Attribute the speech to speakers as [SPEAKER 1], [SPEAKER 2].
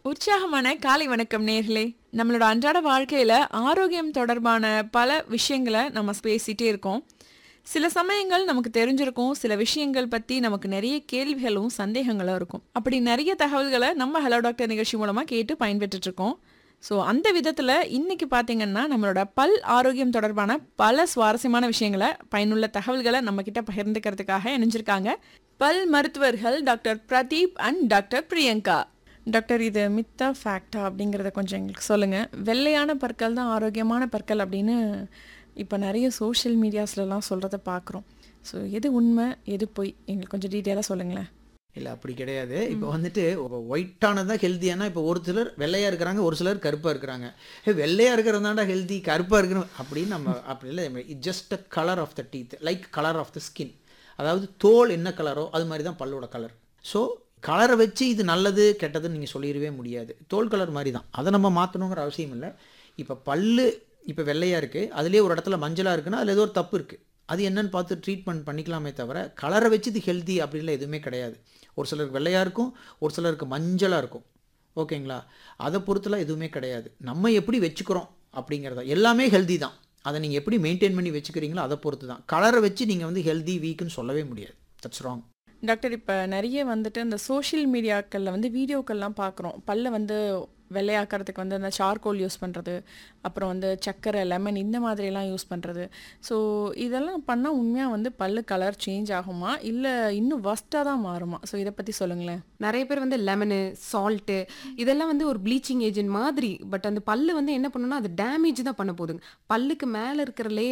[SPEAKER 1] உற்சாகமான காலை வணக்கம் நேர்களே நம்மளோட அன்றாட வாழ்க்கையில ஆரோக்கியம் தொடர்பான பல விஷயங்களை நம்ம பேசிட்டே இருக்கோம் சில சமயங்கள் நமக்கு தெரிஞ்சிருக்கும் சில விஷயங்கள் பத்தி நமக்கு நிறைய கேள்விகளும் சந்தேகங்களும் இருக்கும் அப்படி நிறைய தகவல்களை நம்ம ஹலோ டாக்டர் நிகழ்ச்சி மூலமா கேட்டு பயன்பெற்றுட்டு இருக்கோம் ஸோ அந்த விதத்தில் இன்னைக்கு பார்த்தீங்கன்னா நம்மளோட பல் ஆரோக்கியம் தொடர்பான பல சுவாரஸ்யமான விஷயங்களை பயனுள்ள தகவல்களை நம்ம கிட்ட பகிர்ந்துக்கிறதுக்காக இணைஞ்சிருக்காங்க பல் மருத்துவர்கள் doctor Pradeep and doctor Priyanka doctor இது மித்தா ஃபேக்டா அப்படிங்கிறத கொஞ்சம் எங்களுக்கு சொல்லுங்கள் வெள்ளையான பற்கள் தான் ஆரோக்கியமான பற்கள் அப்படின்னு இப்போ நிறைய சோஷியல் மீடியாஸ்லலாம் சொல்கிறத பார்க்குறோம் ஸோ எது உண்மை எது பொய் எங்களுக்கு கொஞ்சம் டீட்டெயிலாக சொல்லுங்களேன்
[SPEAKER 2] இல்லை அப்படி கிடையாது இப்போ வந்துட்டு ஒயிட்டானது தான் ஹெல்த்தியானா இப்போ ஒரு சிலர் வெள்ளையாக இருக்கிறாங்க ஒரு சிலர் கருப்பாக இருக்கிறாங்க ஏ வெள்ளையாக இருக்கிறதாண்டா ஹெல்தி கருப்பாக இருக்கிற அப்படின்னு நம்ம அப்படி இல்லை it just a colour of the teeth like colour of the skin அதாவது தோல் என்ன கலரோ அது மாதிரி தான் பல்லோட கலர் ஸோ கலரை வச்சு இது நல்லது கெட்டதுன்னு நீங்கள் சொல்லிடவே முடியாது தோல் கலர் மாதிரி தான் அதை நம்ம மாற்றணுங்கிற அவசியம் இல்லை இப்போ பல்லு இப்போ வெள்ளையாக இருக்குது அதுலேயே ஒரு இடத்துல மஞ்சளாக இருக்குன்னா அதில் ஏதோ ஒரு தப்பு இருக்குது அது என்னன்னு பார்த்து ட்ரீட்மெண்ட் பண்ணிக்கலாமே தவிர கலரை வச்சு இது ஹெல்தி அப்படின்லாம் எதுவுமே கிடையாது ஒரு சிலருக்கு வெள்ளையாக இருக்கும் ஒரு சிலருக்கு மஞ்சளாக இருக்கும் ஓகேங்களா அதை பொறுத்துலாம் எதுவுமே கிடையாது நம்ம எப்படி வச்சுக்கிறோம் அப்படிங்கிறதா எல்லாமே ஹெல்தி தான் அதை நீங்கள் எப்படி மெயின்டைன் பண்ணி வச்சுக்கிறீங்களோ அதை பொறுத்து தான் கலரை வச்சு நீங்கள் வந்து ஹெல்தி வீக்குன்னு சொல்லவே முடியாது தட்ஸ் ராங்
[SPEAKER 1] டாக்டர் இப்போ நிறைய வந்துட்டு இந்த சோஷியல் மீடியாக்களில் வந்து வீடியோக்கள்லாம் பார்க்குறோம் பல்ல வந்து வெள்ளையாக்கிறதுக்கு வந்து அந்த சார்கோல் யூஸ் பண்ணுறது அப்புறம் வந்து சர்க்கரை லெமன் இந்த மாதிரிலாம் யூஸ் பண்ணுறது ஸோ இதெல்லாம் பண்ணால் உண்மையாக வந்து பல்லு கலர் சேஞ்ச் ஆகுமா இல்லை இன்னும் வஸ்ட்டாக தான் மாறுமா ஸோ இதை பற்றி சொல்லுங்களேன்
[SPEAKER 3] நிறைய பேர் வந்து லெமனு சால்ட்டு இதெல்லாம் வந்து ஒரு ப்ளீச்சிங் ஏஜென்ட் மாதிரி பட் அந்த பல்லு வந்து என்ன பண்ணுன்னா அது டேமேஜ் தான் பண்ண போகுதுங்க பல்லுக்கு மேலே இருக்கிற லே